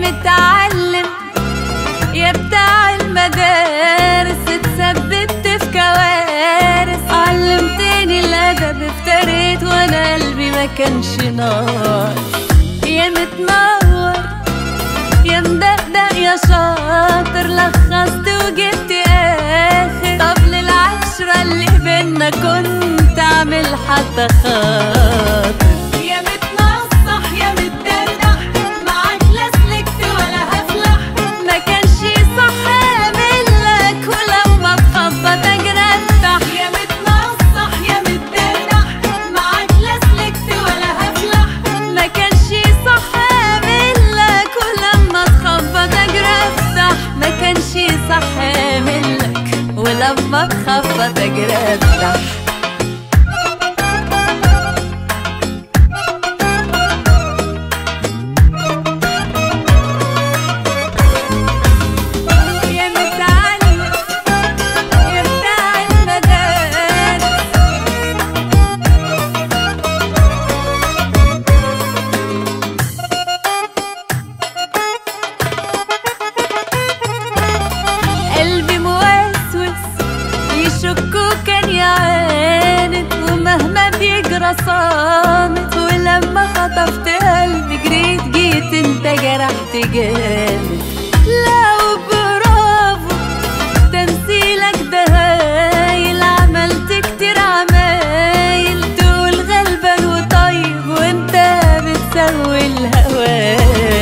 متعلم يا بتاع المدارس اتسببت في كوارث علمتني الادب افتريت وانا قلبي ما كانش نار يا متنور يا مدقدق يا شاطر لخصت وجبت اخر طب للعشرة اللي بينا كنت اعمل حتى خاطر يا متنصح يا متدردح معاك لا سلكت ولا هفلح ما كانش صح اعملك ولما تخبط اجرتح يا متنصح يا متدردح معاك لا سلكت ولا هفلح ما كانش صح اعملك ولما تخبط اجرتح ما كانش صح اعملك ولما تخبط اجرتح يا متعلم يا بتاع المدارس قلبي موسوس يشكوا كان يعاند ومهما بيجرى صامت ولما خطفت قلبي جريت جيت انت جرحت جامد لا وبرافو تمثيلك ده هايل عملت كتير عمايل تقول غلبان وطيب وانت بتسوي الهوايل